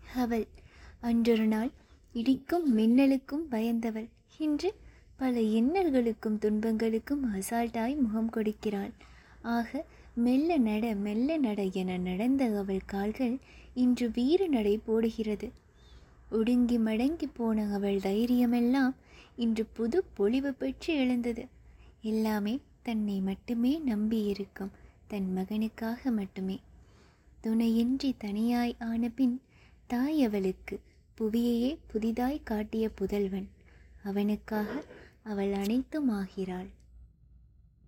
அவள் அன்றொரு நாள் இடிக்கும் மின்னலுக்கும் பயந்தவள் இன்று பல இன்னல்களுக்கும் துன்பங்களுக்கும் அசால்ட்டாய் முகம் கொடுக்கிறாள் ஆக மெல்ல நட மெல்ல நட என நடந்த அவள் கால்கள் இன்று வீர நடை போடுகிறது ஒடுங்கி மடங்கி போன அவள் தைரியமெல்லாம் இன்று புது பொலிவு பெற்று எழுந்தது எல்லாமே தன்னை மட்டுமே நம்பியிருக்கும் தன் மகனுக்காக மட்டுமே துணையின்றி தனியாய் ஆன பின் தாய் அவளுக்கு புவியையே புதிதாய் காட்டிய புதல்வன் அவனுக்காக அவள் அனைத்தும் ஆகிறாள்